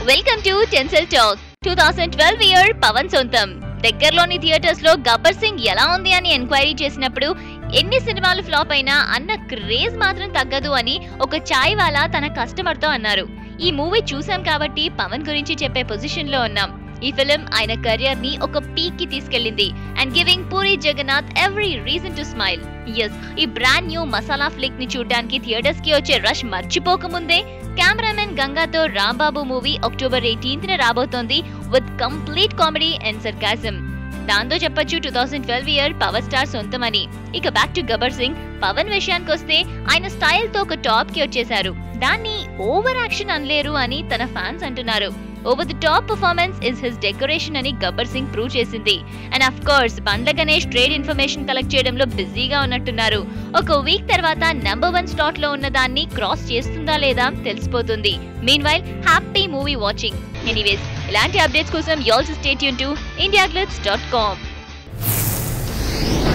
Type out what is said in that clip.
welcome to tinsel talk two thousand twelve year Pawan సొంతం దగ్గరలోని theatres లో గబ్బర్ సింగ్ ఎలా ఉంది అని ఎంక్వైరీ చేసినప్పుడు ఎన్ని సినిమాలు ఫ్లాప్ అయినా అన్న క్రేజ్ మాత్రం తగ్గదు అని ఒక చాయ్ వాలా తన కస్టమర్ తో అన్నారు ఈ మూవీ చూసాం కాబట్టి పవన్ గురించి చెప్పే పొజిషన్ లో ఉన్నాం ఈ ఫిలిం ఆయన కెరియర్ ని ఒక పీక్ కి తీసుకెళ్ళింది and giving Puri Jagannadh every reason to smile yes ఈ బ్రాండ్ న్యూ మసాలా ఫ్లిక్ ని చూడడానికి థియేటర్స్ కి వచ్చే రష్ మర్చిపోకముందే కెమెరామెన్ గంగాతో రాంబాబు మూవీ అక్టోబర్ ఎయిటీన్త్ న రాబోతోంది with complete comedy and sarcasm దాంతో చెప్పొచ్చు two thousand twelve year power star సొంతమని ఇక బ్యాక్ టు గబ్బర్ సింగ్ పవన్ విషయానికి వస్తే ఆయన స్టైల్ తో ఒక టాప్ కి వచ్చేశారు దాన్ని ఓవర్ యాక్షన్ అనలేరు అని తన ఫ్యాన్స్ అంటున్నారు over the top performance is his decoration అని గబ్బర్ సింగ్ ప్రూవ్ చేసింది and of course Bandla Ganesh trade information collect చేయడంలో బిజీగా ఉన్నట్టున్నారు ఒక వీక్ తర్వాత నంబర్ వన్ స్లాట్ లో ఉన్న దాన్ని క్రాస్ చేస్తుందా లేదా తెలిసిపోతుంది meanwhile happy movie watching anyways ఇలాంటి అప్డేట్స్ కోసం యాల్సో స్టేట్ యూన్ టు ఇండియా డాట్ కామ్